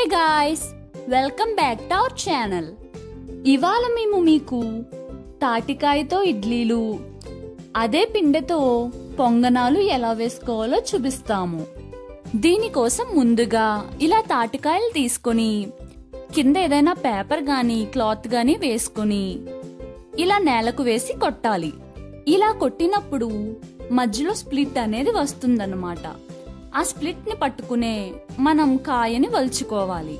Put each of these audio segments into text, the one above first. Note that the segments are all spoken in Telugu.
guys welcome back to our channel ఇవాళ మేము మీకు తాటికాయతో ఇడ్లీలు అదే పిండితో పొంగనాలు ఎలా వేసుకోవాలో చూపిస్తాము దీనికోసం ముందుగా ఇలా తాటికాయలు తీసుకొని కింద ఏదైనా పేపర్ గాని క్లాత్ గాని వేసుకొని ఇలా నేలకు వేసి కొట్టాలి ఇలా కొట్టినప్పుడు మధ్యలో స్ప్లిట్ అనేది వస్తుందన్నమాట ఆ స్ప్లిట్ ని పట్టుకునే మనం కాయని వలుచుకోవాలి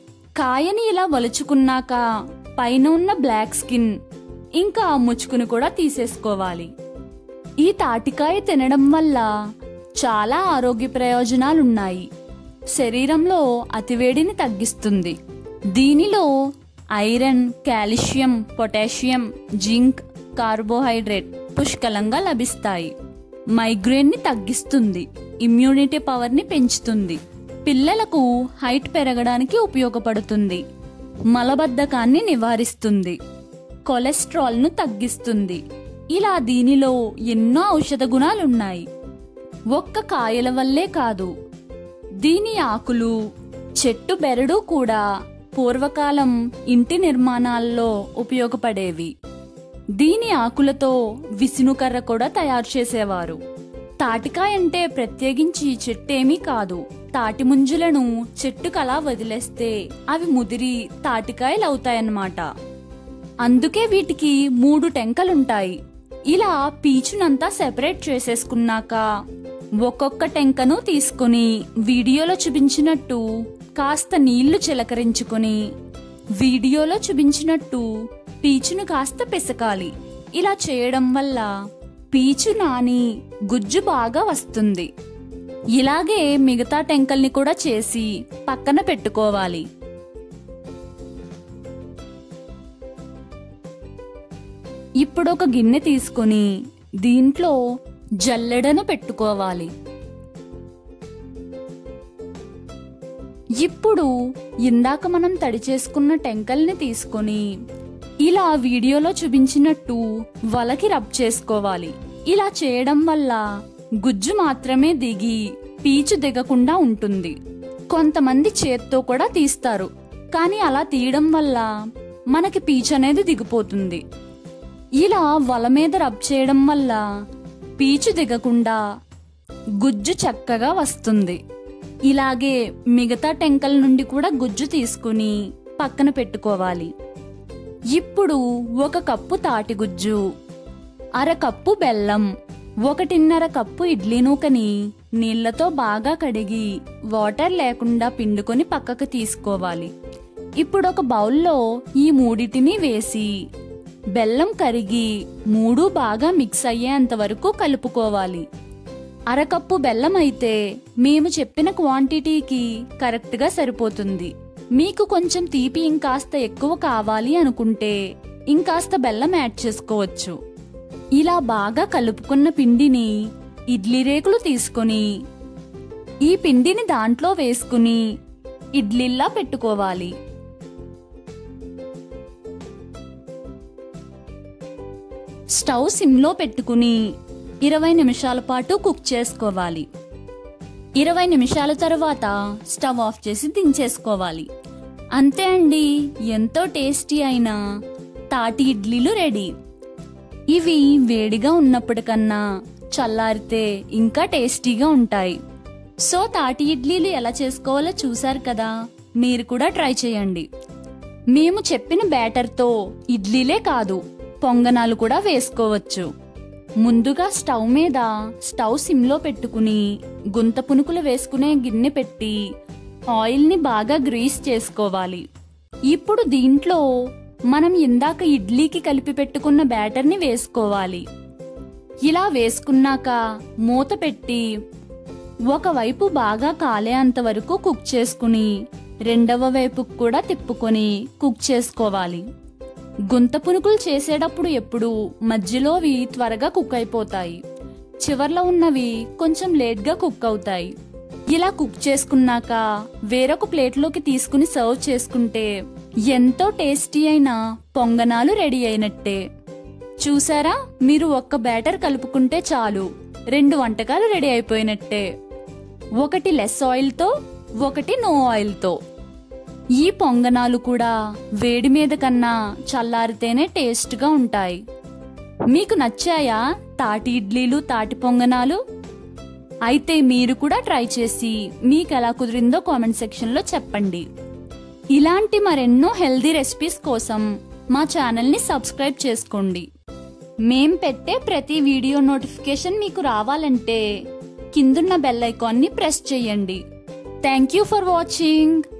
కాయని ఇలా వలుచుకున్నాక పైన ఉన్న బ్లాక్ స్కిన్ ఇంకా ఆ ముచ్చుకుని కూడా తీసేసుకోవాలి ఈ తాటికాయ తినడం వల్ల చాలా ఆరోగ్య ప్రయోజనాలున్నాయి శరీరంలో అతివేడిని తగ్గిస్తుంది దీనిలో iron calcium potassium zinc carbohydrate పుష్కలంగా లభిస్తాయి మైగ్రేన్ ని తగ్గిస్తుంది ఇమ్యూనిటీ పవర్ ని పెంచుతుంది పిల్లలకు హైట్ పెరగడానికి ఉపయోగపడుతుంది మలబద్ధకాన్ని నివారిస్తుంది కొలెస్ట్రాల్ ను తగ్గిస్తుంది ఇలా దీనిలో ఎన్నో ఔషధ గుణాలున్నాయి ఒక్క కాయల వల్లే కాదు దీని ఆకులు చెట్టు బెరడు కూడా పూర్వకాలం ఇంటి నిర్మాణాల్లో ఉపయోగపడేవి దీని ఆకులతో విసునుకర్ర కూడా తయారు చేసేవారు తాటికాయ అంటే ప్రత్యేకించి చెట్టేమీ కాదు తాటి ముంజులను చెట్టుకలా వదిలేస్తే అవి ముదిరి తాటికాయలు అవుతాయన్నమాట అందుకే వీటికి మూడు టెంకలుంటాయి ఇలా పీచునంతా సెపరేట్ చేసేసుకున్నాక ఒక్కొక్క టెంకను తీసుకుని వీడియోలో చూపించినట్టు కాస్త నీళ్లు చిలకరించుకొని వీడియోలో చూపించినట్టు పీచును కాస్త పిసకాలి ఇలా చేయడం వల్ల పీచు నాని గుజ్జు బాగా వస్తుంది ఇలాగే మిగతా టెంకల్ని కూడా చేసి పక్కన పెట్టుకోవాలి ఇప్పుడు ఒక గిన్నె తీసుకుని దీంట్లో జల్లెడను పెట్టుకోవాలి ఇప్పుడు ఇందాక మనం తడి చేసుకున్న టెంకల్ని తీసుకొని ఇలా వీడియోలో చూపించినట్టు వలకి రబ్ చేసుకోవాలి ఇలా చేయడం వల్ల గుజ్జు మాత్రమే దిగి పీచు దిగకుండా ఉంటుంది కొంతమంది చేత్తో కూడా తీస్తారు కానీ అలా తీయడం వల్ల మనకి పీచు అనేది దిగిపోతుంది ఇలా వల మీద రబ్ చేయడం వల్ల పీచు దిగకుండా గుజ్జు చక్కగా వస్తుంది ఇలాగే మిగతా టెంకల నుండి కూడా గుజ్జు తీసుకుని పక్కన పెట్టుకోవాలి ఇప్పుడు ఒక కప్పు తాటి గుజ్జు అర కప్పు బెల్లం ఒకటిన్నర కప్పు ఇడ్లీ నూకని నీళ్లతో బాగా కడిగి వాటర్ లేకుండా పిండుకొని పక్కకు తీసుకోవాలి ఇప్పుడు ఒక బౌల్లో ఈ మూడిటిని వేసి బెల్లం కరిగి మూడు బాగా మిక్స్ అయ్యేంత వరకు కలుపుకోవాలి అరకప్పు బెల్లం అయితే మేము చెప్పిన క్వాంటిటీకి కరెక్ట్గా సరిపోతుంది మీకు కొంచెం తీపి ఇంకాస్త ఎక్కువ కావాలి అనుకుంటే ఇంకాస్త బెల్లం యాడ్ చేసుకోవచ్చు ఇలా బాగా కలుపుకున్న పిండిని ఇడ్లీ రేకులు తీసుకొని ఈ పిండిని దాంట్లో వేసుకుని ఇడ్లీల్లా పెట్టుకోవాలి స్టవ్ సిమ్లో పెట్టుకుని ఇరవై నిమిషాల పాటు కుక్ చేసుకోవాలి ఇరవై నిమిషాల తర్వాత స్టవ్ ఆఫ్ చేసి దించేసుకోవాలి అంతే అండి ఎంతో టేస్టీ అయిన తాటి ఇడ్లీలు రెడీ ఇవి వేడిగా ఉన్నప్పటికన్నా చల్లారితే ఇంకా టేస్టీగా ఉంటాయి సో తాటి ఇడ్లీలు ఎలా చేసుకోవాలో చూసారు కదా మీరు కూడా ట్రై చేయండి మేము చెప్పిన బ్యాటర్తో ఇడ్లీలే కాదు పొంగనాలు కూడా వేసుకోవచ్చు ముందుగా స్టవ్ మీద స్టవ్ సిమ్లో పెట్టుకుని గుంత పునుకులు వేసుకునే గిన్నె పెట్టి ఆయిల్ని బాగా గ్రీస్ చేసుకోవాలి ఇప్పుడు దీంట్లో మనం ఇందాక ఇడ్లీకి కలిపి పెట్టుకున్న బ్యాటర్ని వేసుకోవాలి ఇలా వేసుకున్నాక మూత పెట్టి ఒకవైపు బాగా కాలేంత వరకు కుక్ చేసుకుని రెండవ వైపుకు కూడా తిప్పుకొని కుక్ చేసుకోవాలి గుంత పునుకులు చేసేటప్పుడు ఎప్పుడు మధ్యలోవి త్వరగా కుక్ అయిపోతాయి చివర్లో ఉన్నవి కొంచెం లేట్గా కుక్ అవుతాయి ఇలా కుక్ చేసుకున్నాక వేరొక ప్లేట్లోకి తీసుకుని సర్వ్ చేసుకుంటే ఎంతో టేస్టీ అయిన పొంగనాలు రెడీ అయినట్టే చూసారా మీరు ఒక్క బ్యాటర్ కలుపుకుంటే చాలు రెండు వంటకాలు రెడీ అయిపోయినట్టే ఒకటి లెస్ ఆయిల్తో ఒకటి నో ఆయిల్తో ఈ పొంగనాలు కూడా వేడి మీద కన్నా చల్లారితేనే టేస్ట్గా ఉంటాయి మీకు నచ్చాయా తాటి ఇడ్లీలు తాటి పొంగనాలు అయితే మీరు కూడా ట్రై చేసి మీకు ఎలా కుదిరిందో కామెంట్ సెక్షన్లో చెప్పండి ఇలాంటి మరెన్నో హెల్దీ రెసిపీస్ కోసం మా ఛానల్ని సబ్స్క్రైబ్ చేసుకోండి మేం పెట్టే ప్రతి వీడియో నోటిఫికేషన్ మీకు రావాలంటే కిందున్న బెల్ ఐకాన్ని ప్రెస్ చేయండి థ్యాంక్ యూ ఫర్ వాచింగ్